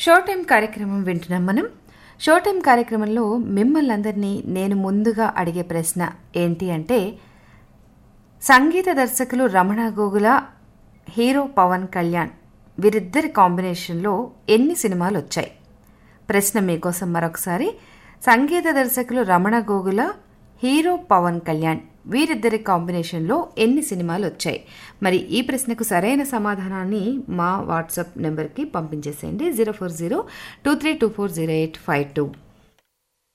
show time కార్యక్రమం వింటున్నాం మనం షో టైం కార్యక్రమంలో మిమ్మల్ని అందరినీ నేను ముందుగా అడిగే ప్రశ్న ఏంటి అంటే సంగీత దర్శకులు రమణ గోగుల హీరో పవన్ కళ్యాణ్ వీరిద్దరి కాంబినేషన్లో ఎన్ని సినిమాలు వచ్చాయి ప్రశ్న మీకోసం మరొకసారి సంగీత దర్శకులు రమణ గోగుల హీరో పవన్ కళ్యాణ్ వీరిద్దరి కాంబినేషన్లో ఎన్ని సినిమాలు వచ్చాయి మరి ఈ ప్రశ్నకు సరైన సమాధానాన్ని మా వాట్సాప్ నెంబర్కి పంపించేసేయండి zero four zero two three two four zero eight five two